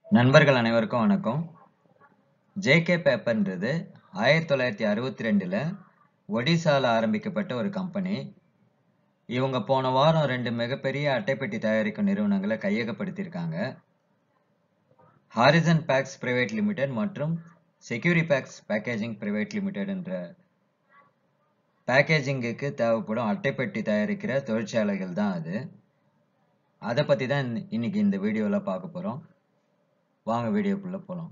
நண்பர்கள் அனைவருக்கும் வணக்கம் ஜேகே பேப்பர்ன்றது ஆயிரத்தி தொள்ளாயிரத்தி அறுபத்தி ரெண்டில் ஒடிசால ஆரம்பிக்கப்பட்ட ஒரு கம்பெனி இவங்க போன வாரம் ரெண்டு மிகப்பெரிய அட்டைப்பெட்டி தயாரிக்கும் நிறுவனங்களை கையகப்படுத்தியிருக்காங்க ஹாரிசன் பேக்ஸ் பிரைவேட் லிமிடெட் மற்றும் Securi packs packaging private limited என்ற பேக்கேஜிங்குக்கு தேவைப்படும் அட்டைப்பெட்டி தயாரிக்கிற தொழிற்சாலைகள் தான் அது அதை பற்றி தான் இன்னைக்கு இந்த வீடியோவில் பார்க்க போகிறோம் வாங்க வீடியோக்குள்ள போலாம்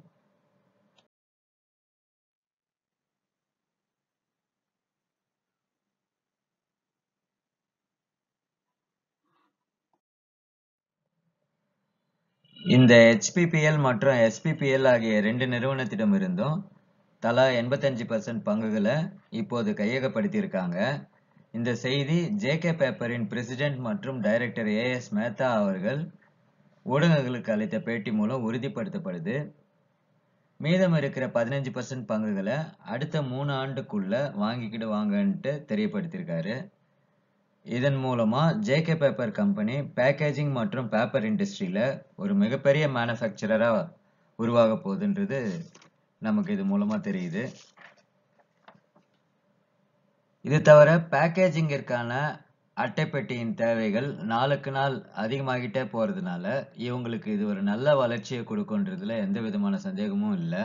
இந்த HPPL மற்றும் SPPL ஆகிய ரெண்டு நிறுவனத்திடமிருந்தும் தலா எண்பத்தஞ்சு பர்சன்ட் பங்குகளை இப்போது கையகப்படுத்தியிருக்காங்க இந்த செய்தி ஜேகே பேப்பரின் பிரசிடென்ட் மற்றும் டைரக்டர் ஏஎஸ் மேத்தா அவர்கள் ஊடகங்களுக்கு அளித்த பேட்டி மூலம் உறுதிப்படுத்தப்படுது மீதம் இருக்கிற பதினஞ்சு பர்சன்ட் பங்குகளை அடுத்த மூணு ஆண்டுக்குள்ள வாங்கிக்கிட்டு வாங்கன்ட்டு தெரியப்படுத்தியிருக்காரு இதன் மூலமா ஜேகே பேப்பர் கம்பெனி பேக்கேஜிங் மற்றும் பேப்பர் இண்டஸ்ட்ரியில ஒரு மிகப்பெரிய மேனுஃபேக்சரரா உருவாக போகுதுன்றது நமக்கு இது மூலமா தெரியுது இது தவிர பேக்கேஜிங்கிற்கான அட்டைப்பெட்டியின் தேவைகள் நாளுக்கு நாள் அதிகமாகிட்டே போறதுனால இவங்களுக்கு இது ஒரு நல்ல வளர்ச்சியை கொடுக்குன்றதுல எந்த விதமான சந்தேகமும் இல்லை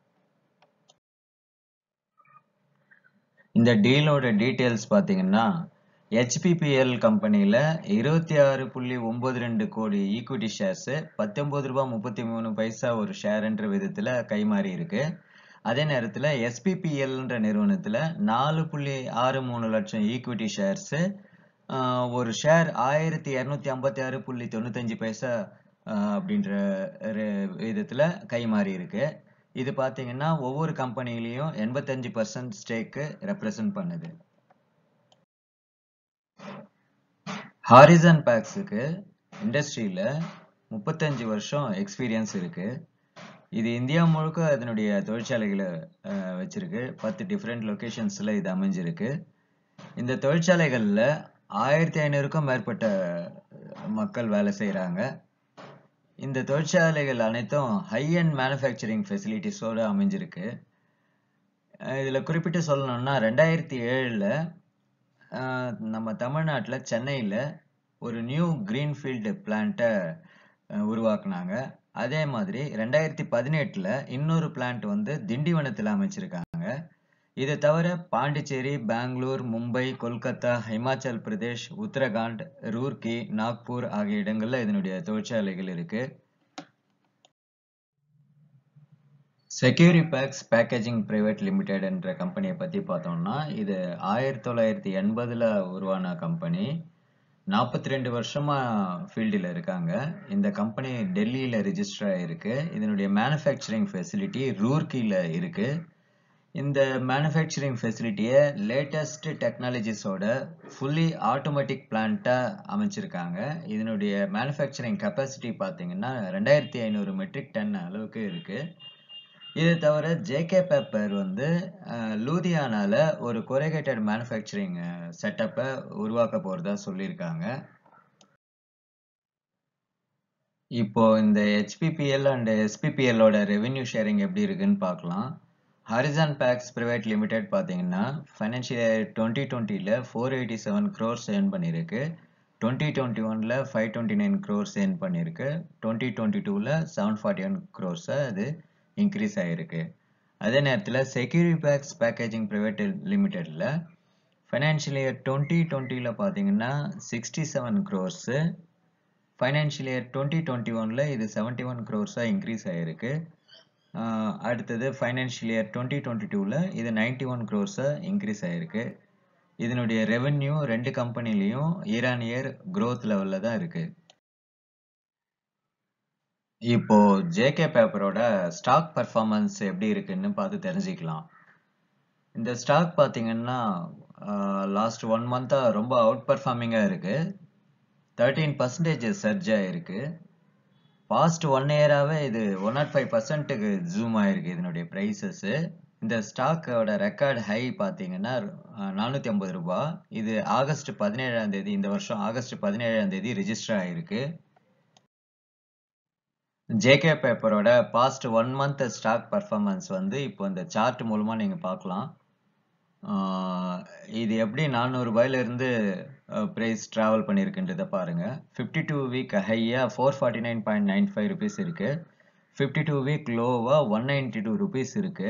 இந்த டீலோட டீட்டெயில்ஸ் பார்த்தீங்கன்னா ஹெச்பிபிஎல் கம்பெனியில் இருபத்தி ஆறு புள்ளி ஒன்பது ரெண்டு கோடி ஈக்விட்டி ஷேர்ஸ் பத்தொன்பது ரூபாய் முப்பத்தி மூணு பைசா ஒரு ஷேர்ன்ற விதத்தில் கைமாறி இருக்கு அதே நேரத்தில் எஸ்பிபிஎல்ன்ற நிறுவனத்தில் நாலு புள்ளி ஆறு மூணு லட்சம் ஈக்விட்டி ஷேர்ஸு ஒரு ஷேர் ஆயிரத்தி இரநூத்தி ஐம்பத்தி ஆறு புள்ளி தொண்ணூத்தஞ்சு பைசா அப்படின்ற விதத்தில் கைமாறி இருக்கு இது பார்த்தீங்கன்னா ஒவ்வொரு கம்பெனிலையும் எண்பத்தஞ்சு பர்சன்ட் ஸ்டேக்கு ரெப்ரசன்ட் பண்ணுது ஹாரிசன் பேக்ஸுக்கு இண்டஸ்ட்ரியில் முப்பத்தஞ்சு வருஷம் எக்ஸ்பீரியன்ஸ் இருக்கு இது இந்தியா முழுக்க அதனுடைய தொழிற்சாலைகளை வச்சிருக்கு பத்து டிஃப்ரெண்ட் லொக்கேஷன்ஸில் இது அமைஞ்சிருக்கு இந்த தொழிற்சாலைகளில் ஆயிரத்தி ஐநூறுக்கும் மேற்பட்ட மக்கள் வேலை செய்கிறாங்க இந்த தொழிற்சாலைகள் அனைத்தும் ஹை அண்ட் மேனுஃபேக்சரிங் ஃபெசிலிட்டிஸோடு அமைஞ்சிருக்கு இதில் குறிப்பிட்டு சொல்லணும்னா ரெண்டாயிரத்தி ஏழில் நம்ம தமிழ்நாட்டில் சென்னையில் ஒரு நியூ கிரீன்ஃபீல்டு பிளான்ட்டை உருவாக்குனாங்க அதே மாதிரி ரெண்டாயிரத்தி பதினெட்டில் இன்னொரு பிளான்ட் வந்து திண்டிவனத்தில் அமைச்சிருக்காங்க இதை தவிர பாண்டிச்சேரி பெங்களூர் மும்பை கொல்கத்தா ஹிமாச்சல் பிரதேஷ் உத்தரகாண்ட் ரூர்கி நாக்பூர் ஆகிய இடங்கள்ல இதனுடைய தொழிற்சாலைகள் இருக்கு Securi packs packaging private limited என்ற கம்பெனியை பற்றி பார்த்தோம்னா இது ஆயிரத்தி தொள்ளாயிரத்தி எண்பதில் உருவான கம்பெனி நாற்பத்தி ரெண்டு வருஷமா ஃபீல்டில் இருக்காங்க இந்த கம்பெனி டெல்லியில் ரிஜிஸ்டர் ஆகிருக்கு இதனுடைய மேனுஃபேக்சரிங் ஃபெசிலிட்டி ரூர்கியில் இருக்கு இந்த மேனுஃபேக்சரிங் ஃபெசிலிட்டியை லேட்டஸ்ட் டெக்னாலஜிஸோட ஃபுல்லி ஆட்டோமேட்டிக் பிளான்ட்டாக அமைச்சிருக்காங்க இதனுடைய மேனுஃபேக்சரிங் கெப்பாசிட்டி பார்த்தீங்கன்னா ரெண்டாயிரத்தி ஐநூறு மெட்ரிக் டன் அளவுக்கு இருக்கு இது தவிர ஜேகே பேப்பர் வந்து லூதியானால ஒரு கொரேகேட்டட் மேனுஃபேக்சரிங் செட்டப்பை உருவாக்க போறதா சொல்லியிருக்காங்க இப்போ இந்த ஹெச்பிபிஎல் அண்ட் எஸ்பிபிஎல்லோட ரெவென்யூ ஷேரிங் எப்படி இருக்குன்னு பார்க்கலாம் ஹாரிசான் பேக்ஸ் பிரைவேட் லிமிடெட் பார்த்தீங்கன்னா ஃபைனான்ஷியல் இயர் டுவெண்ட்டி டுவெண்ட்டியில் four eighty seven crores earn பண்ணியிருக்கு டுவெண்ட்டி டுவெண்ட்டி ஒனில் five twenty nine crores earn பண்ணியிருக்கு டுவெண்ட்டி டுவெண்ட்டி டூவில் செவன் ஃபார்ட்டி ஒன் க்ரோர்ஸை அது இன்க்ரீஸ் ஆகிருக்கு அதே நேரத்தில் செக்யூரி பேக்ஸ் பேக்கேஜிங் ப்ரைவேட் லிமிடெடில் ஃபைனான்ஷியல் இயர் டுவெண்ட்டி டுவெண்ட்டியில் பார்த்தீங்கன்னா sixty seven crores financial year twenty twenty ஒனில் இது செவன்ட்டி ஒன் க்ரோர்ஸாக இன்க்ரீஸ் ஆகிருக்கு அடுத்தது ஃபைனான்ஷியல் இயர் டுவெண்ட்டி டுவெண்ட்டி டூவில் இது நைன்டி ஒன் க்ரோர்ஸாக இன்க்ரீஸ் ஆகிருக்கு இதனுடைய ரெவென்யூ ரெண்டு கம்பெனிலையும் இயர் ஆன் இயர் க்ரோத் லெவலில் தான் இருக்குது இப்போ ஜேகே பேப்பரோட ஸ்டாக் பர்ஃபார்மன்ஸ் எப்படி இருக்குன்னு பார்த்து தெரிஞ்சுக்கலாம் இந்த ஸ்டாக் பார்த்தீங்கன்னா லாஸ்ட் ஒன் மந்த்தாக ரொம்ப அவுட் பர்ஃபார்மிங்காக இருக்கு தேர்ட்டீன் பர்சன்டேஜ் சர்ஜ் ஆகிருக்கு பாஸ்ட் ஒன் இயராகவே இது ஒன் நாட் ஃபைவ் பர்சன்ட்டுக்கு ஜூம் ஆகிருக்கு இதனுடைய ப்ரைஸஸ்ஸு இந்த ஸ்டாக்கோட ரெக்கார்ட் ஹை பார்த்தீங்கன்னா நானூற்றி ஐம்பது ரூபா இது ஆகஸ்ட் பதினேழாம் தேதி இந்த வருஷம் ஆகஸ்ட் பதினேழாம் தேதி ரிஜிஸ்டர் ஆகிருக்கு ஜேகே பேப்பரோட past one month stock performance வந்து இப்போ இந்த சார்ட் மூலமா நீங்க பார்க்கலாம் ஆஹ் இது எப்படி நானூறு ரூபாயில இருந்து பிரைஸ் டிராவல் பண்ணியிருக்குன்றத பாருங்க ஃபிஃப்டி டூ வீக் ஹையா four forty nine point nine five rupees இருக்கு ஃபிஃப்டி டூ வீக் லோவா ஒன் நைன்டி டூ ருபீஸ் இருக்கு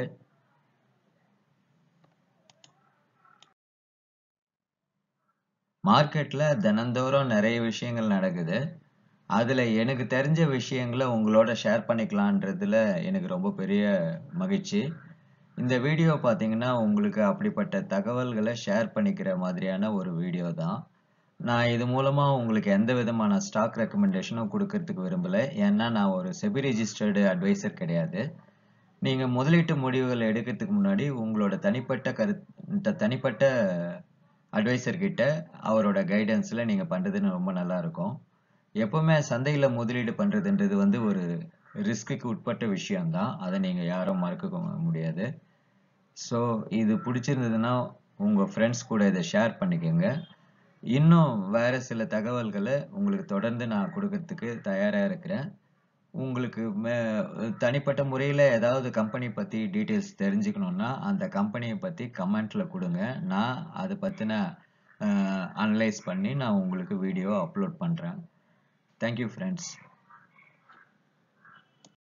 மார்க்கெட்ல தினந்தோறும் நிறைய விஷயங்கள் நடக்குது அதுல எனக்கு தெரிஞ்ச விஷயங்களை உங்களோட ஷேர் பண்ணிக்கலான்றதுல எனக்கு ரொம்ப பெரிய மகிழ்ச்சி இந்த வீடியோ பார்த்தீங்கன்னா உங்களுக்கு அப்படிப்பட்ட தகவல்களை ஷேர் பண்ணிக்கிற மாதிரியான ஒரு வீடியோ தான் நான் இது மூலமா உங்களுக்கு எந்த விதமான ஸ்டாக் ரெக்கமெண்டேஷனும் கொடுக்கறதுக்கு விரும்பல ஏன்னா நான் ஒரு செபி ரெஜிஸ்டர்டு அட்வைசர் கிடையாது நீங்க முதலீட்டு முடிவுகள் எடுக்கிறதுக்கு முன்னாடி உங்களோட தனிப்பட்ட கரு தனிப்பட்ட அட்வைசர் கிட்ட அவரோட கைடன்ஸ்ல நீங்க பண்றதுன்னு ரொம்ப நல்லா இருக்கும் எப்பவுமே சந்தையில முதலீடு பண்றதுன்றது வந்து ஒரு ரிஸ்க்குக்கு உட்பட்ட விஷயம்தான் அதை நீங்க யாரும் மறக்க முடியாது ஸோ இது பிடிச்சிருந்ததுன்னா உங்க ஃப்ரெண்ட்ஸ் கூட இதை ஷேர் பண்ணிக்கோங்க இன்னும் வேற சில தகவல்களை உங்களுக்கு தொடர்ந்து நான் கொடுக்கறதுக்கு தயாரா இருக்கிறேன் உங்களுக்கு மே- தனிப்பட்ட முறையில் ஏதாவது கம்பெனி பற்றி டீட்டெயில்ஸ் தெரிஞ்சுக்கணுன்னா அந்த கம்பெனியை பற்றி கமெண்ட்ல கொடுங்க நான் அதை பற்றின அனலைஸ் பண்ணி நான் உங்களுக்கு வீடியோ அப்லோட் பண்ணுறேன் தேங்க்யூ ஃப்ரெண்ட்ஸ்